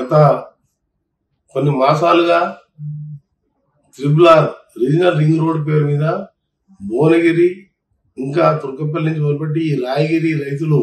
గత కొన్ని మాసాలుగా triple R regional ring road పేరు మీద భువనగిరి ఇంకా తుర్కపల్లి నుంచి మొదలుపెట్టి ఈ రాయగిరి రైతులు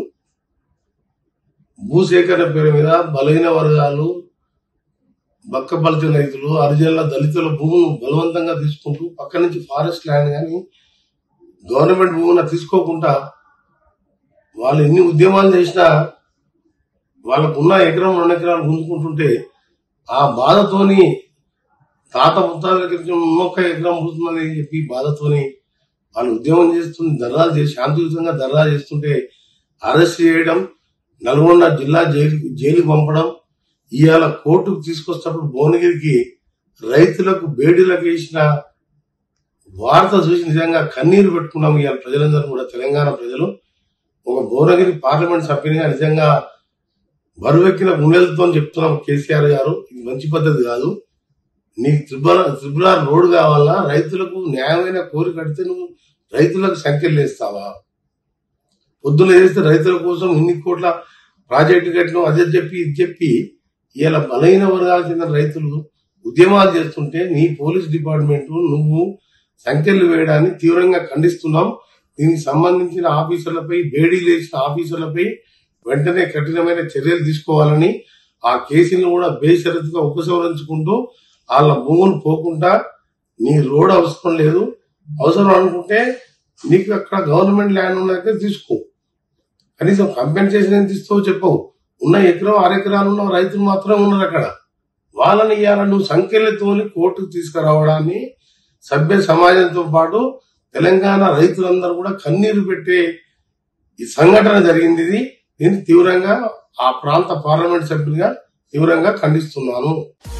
భూసేకరణ పేరు మీద బలహీన వర్గాలు బక్కపలిచిన రైతులు హరిజనుల దళితుల భూములు బలవంతంగా తీసుకుంటూ పక్క నుంచి ఫారెస్ట్ ల్యాండ్ కానీ గవర్నమెంట్ భూమిని తీసుకోకుండా వాళ్ళు ఎన్ని ఉద్యమాలు చేసినా వాళ్ళకున్న ఎకరం రెండు ఎకరాలు గుంజుకుంటుంటే ఆ బాధతోని తాత ముత్తాల క్రితం ఇంకొక ఎకరం పుడుతుందని చెప్పి బాధతోని వాళ్ళు ఉద్యమం చేస్తుంది ధర్నాలు చేసి శాంతియుతంగా ధర్నా చేస్తుంటే అరెస్ట్ చేయడం నల్గొండ జిల్లా జైలు జైలు పంపడం ఇవాళ కోర్టుకు తీసుకొచ్చినప్పుడు భువనగిరికి రైతులకు బేడీలకు వేసిన వార్త చూసి నిజంగా కన్నీరు పెట్టుకున్నాం ఇవాళ ప్రజలందరూ కూడా తెలంగాణ ప్రజలు ఒక భువనగిరి పార్లమెంట్ సభ్యునిగా నిజంగా బరువెక్కిన గుండెలతో చెప్తున్నాం కేసీఆర్ గారు ఇది మంచి పద్ధతి కాదు నీకు త్రిపుర త్రిపుర రోడ్ కావాలా రైతులకు న్యాయమైన కోరిక కడితే నువ్వు రైతులకు సంఖ్యలు వేస్తావా పొద్దున చేస్తే రైతుల కోసం ఇన్ని కోట్ల ప్రాజెక్టు కట్టినాం అదే చెప్పి ఇది చెప్పి ఇలా బలహీన వర్గాలకు చెందిన రైతులు ఉద్యమాలు చేస్తుంటే నీ పోలీస్ డిపార్ట్మెంట్ నువ్వు సంఖ్యలు వేయడాన్ని తీవ్రంగా ఖండిస్తున్నాం దీనికి సంబంధించిన ఆఫీసర్లపై బేడీలు వేసిన ఆఫీసర్లపై వెంటనే కఠినమైన చర్యలు తీసుకోవాలని ఆ కేసులను కూడా బేషరతుగా ఉపసంహరించుకుంటూ వాళ్ళ భూములు పోకుండా నీ రోడ్ అవసరం లేదు అవసరం అనుకుంటే నీకు అక్కడ గవర్నమెంట్ ల్యాండ్ ఉన్న దగ్గర తీసుకో కనీసం కంపెన్సేషన్ ఎంత ఇస్తావో చెప్పవు ఉన్న ఎకరం అరెకరాలు ఉన్న రైతులు మాత్రం ఉన్నారు అక్కడ వాళ్ళని ఇవాళ నువ్వు సంఖ్యలతోని కోర్టుకు తీసుకురావడాన్ని సభ్య సమాజంతో పాటు తెలంగాణ రైతులందరూ కూడా కన్నీరు పెట్టే ఈ సంఘటన జరిగింది ఇది దీన్ని తీవ్రంగా ఆ ప్రాంత పార్లమెంట్ సభ్యునిగా తీవ్రంగా ఖండిస్తున్నాను